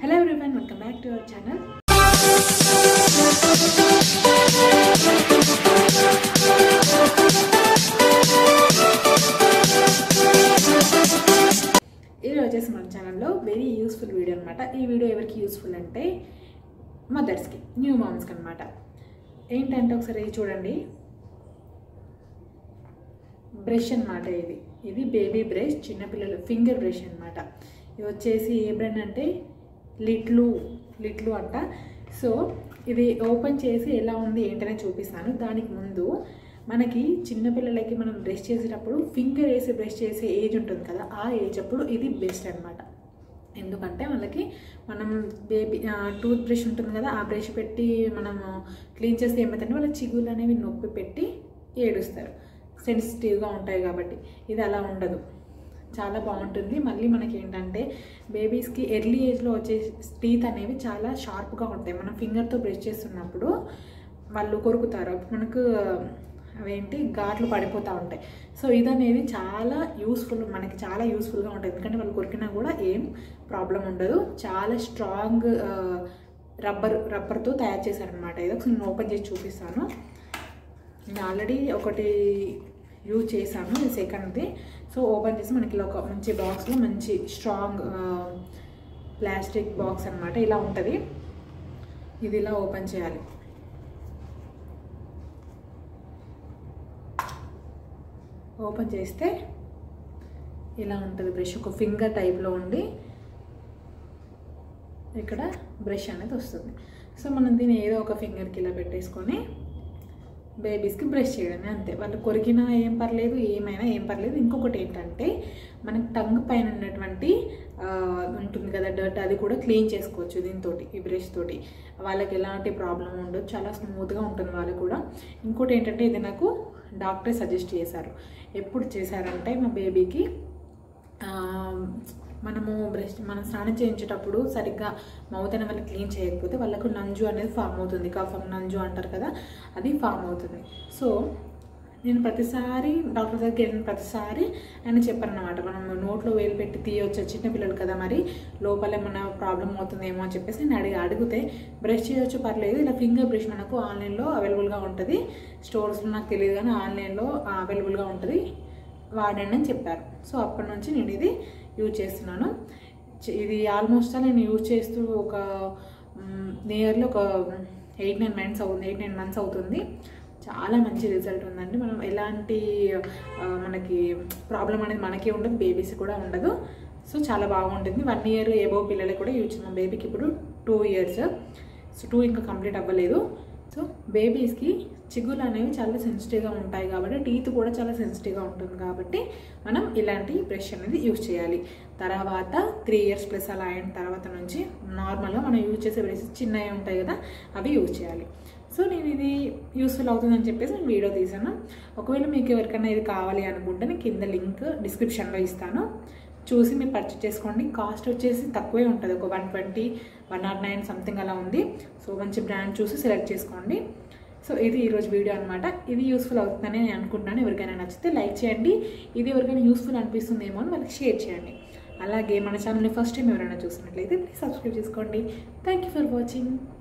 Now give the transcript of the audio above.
hello everyone welcome back to our channel ఇది వచ్చేసి మన ఛానల్లో వెరీ యూస్ఫుల్ వీడియో అనమాట ఈ వీడియో ఎవరికి యూస్ఫుల్ అంటే మదర్స్కి న్యూ మామ్స్కి అనమాట ఏంటంటే ఒకసారి ఇది చూడండి బ్రష్ అన్నమాట ఇది ఇది బేబీ బ్రష్ చిన్నపిల్లలు ఫింగర్ బ్రష్ అన్నమాట ఇది వచ్చేసి ఏ బ్రాండ్ అంటే లిట్లు లిట్లు అంట సో ఇది ఓపెన్ చేసి ఎలా ఉంది ఏంటనే చూపిస్తాను దానికి ముందు మనకి చిన్నపిల్లలకి మనం బ్రష్ చేసేటప్పుడు ఫింగర్ వేసి బ్రష్ చేసే ఏజ్ ఉంటుంది కదా ఆ ఏజ్ అప్పుడు ఇది బెస్ట్ అనమాట ఎందుకంటే వాళ్ళకి మనం బేబీ టూత్ బ్రష్ ఉంటుంది కదా ఆ బ్రష్ పెట్టి మనం క్లీన్ చేస్తే ఏమవుతుందంటే వాళ్ళ చిగుళ్ళు అనేవి నొప్పి పెట్టి ఏడుస్తారు సెన్సిటివ్గా ఉంటాయి కాబట్టి ఇది అలా ఉండదు చాలా బాగుంటుంది మళ్ళీ మనకి ఏంటంటే బేబీస్కి ఎర్లీ ఏజ్లో వచ్చే టీత్ అనేవి చాలా షార్ప్గా ఉంటాయి మనం ఫింగర్తో బ్రష్ చేస్తున్నప్పుడు వాళ్ళు కొరుకుతారు అప్పుడు మనకు అవేంటి ఘాట్లు పడిపోతూ ఉంటాయి సో ఇది అనేది చాలా యూస్ఫుల్ మనకి చాలా యూస్ఫుల్గా ఉంటుంది ఎందుకంటే వాళ్ళు కొరికినా కూడా ఏం ప్రాబ్లం ఉండదు చాలా స్ట్రాంగ్ రబ్బర్ రబ్బర్తో తయారు చేశారనమాట ఇది ఒకసారి నేను ఓపెన్ చేసి చూపిస్తాను నేను ఆల్రెడీ ఒకటి యూజ్ చేశాను ఇది సెకండ్ది సో ఓపెన్ చేసి మనకి ఇలా ఒక మంచి బాక్స్లో మంచి స్ట్రాంగ్ ప్లాస్టిక్ బాక్స్ అనమాట ఇలా ఉంటుంది ఇది ఇలా ఓపెన్ చేయాలి ఓపెన్ చేస్తే ఇలా ఉంటుంది బ్రష్ ఒక ఫింగర్ టైప్లో ఉండి ఇక్కడ బ్రష్ అనేది వస్తుంది సో మనం దీన్ని ఏదో ఒక ఫింగర్కి ఇలా పెట్టేసుకొని బేబీస్కి బ్రష్ చేయడమే అంతే వాళ్ళు కొరికినా ఏం పర్లేదు ఏమైనా ఏం పర్లేదు ఇంకొకటి ఏంటంటే మనకి టంగ్ పైన ఉన్నటువంటి ఉంటుంది కదా డర్ట్ అది కూడా క్లీన్ చేసుకోవచ్చు దీంతో ఈ బ్రష్ తోటి వాళ్ళకి ఎలాంటి ప్రాబ్లం ఉండదు చాలా స్మూత్గా ఉంటుంది వాళ్ళకి కూడా ఇంకోటి ఏంటంటే ఇది నాకు డాక్టర్ సజెస్ట్ చేశారు ఎప్పుడు చేశారంటే మా బేబీకి మనము బ్రష్ మనం స్నానం చేయించేటప్పుడు సరిగ్గా మౌత్ అనే వాళ్ళు క్లీన్ చేయకపోతే వాళ్ళకు నంజు అనేది ఫామ్ అవుతుంది కఫం నంజు అంటారు కదా అది ఫామ్ అవుతుంది సో నేను ప్రతిసారి డాక్టర్ దగ్గరికి వెళ్ళిన ప్రతిసారి ఆయన చెప్పారనమాట మనం నోట్లో వేలు పెట్టి తీయొచ్చు చిన్నపిల్లలు కదా మరి లోపల ఏమైనా ప్రాబ్లం అవుతుందేమో అని చెప్పేసి నేను అడిగి అడిగితే బ్రష్ చేయొచ్చు పర్లేదు ఇలా ఫింగర్ బ్రష్ మనకు ఆన్లైన్లో అవైలబుల్గా ఉంటుంది స్టోర్స్లో నాకు తెలియదు కానీ ఆన్లైన్లో అవైలబుల్గా ఉంటుంది వాడండి అని చెప్పారు సో అప్పటి నుంచి నేను ఇది యూజ్ చేస్తున్నాను ఇది ఆల్మోస్ట్ నేను యూజ్ చేస్తూ ఒక నియర్లీ ఒక ఎయిట్ నైన్ మంత్స్ అవుతుంది ఎయిట్ నైన్ మంత్స్ అవుతుంది చాలా మంచి రిజల్ట్ ఉందండి మనం ఎలాంటి మనకి ప్రాబ్లం అనేది మనకే ఉండదు బేబీస్ కూడా ఉండదు సో చాలా బాగుంటుంది వన్ ఇయర్ ఏబో పిల్లలకి కూడా యూజ్ చేస్తాం బేబీకి ఇప్పుడు టూ ఇయర్స్ సో టూ ఇంకా కంప్లీట్ అవ్వలేదు సో బేబీస్కి చిగులు అనేవి చాలా సెన్సిటివ్గా ఉంటాయి కాబట్టి టీత్ కూడా చాలా సెన్సిటివ్గా ఉంటుంది కాబట్టి మనం ఇలాంటి బ్రష్ అనేది యూజ్ చేయాలి తర్వాత త్రీ ఇయర్స్ ప్లస్ అలా అయిన తర్వాత నుంచి నార్మల్గా మనం యూజ్ చేసే బ్రషెస్ చిన్నవి ఉంటాయి కదా అవి యూజ్ చేయాలి సో నేను ఇది యూస్ఫుల్ అవుతుందని చెప్పేసి నేను వీడియో తీసాను ఒకవేళ మీకు ఎవరికైనా ఇది కావాలి అనుకుంటే నేను కింద లింక్ డిస్క్రిప్షన్లో ఇస్తాను చూసి మీరు పర్చేస్ చేసుకోండి కాస్ట్ వచ్చేసి తక్కువే ఉంటుంది ఒక one twenty one not nine something అలా ఉంది సో మంచి బ్రాండ్ చూసి సెలెక్ట్ చేసుకోండి సో ఇది ఈరోజు వీడియో అనమాట ఇది యూస్ఫుల్ అవుతుందని నేను అనుకుంటున్నాను ఎవరికైనా నచ్చితే లైక్ చేయండి ఇది ఎవరికైనా యూస్ఫుల్ అనిపిస్తుందేమో అని వాళ్ళకి షేర్ చేయండి అలాగే మన ఛానల్ని ఫస్ట్ టైం ఎవరైనా చూసినట్లయితే ప్లీజ్ సబ్స్క్రైబ్ చేసుకోండి థ్యాంక్ యూ ఫర్ వాచింగ్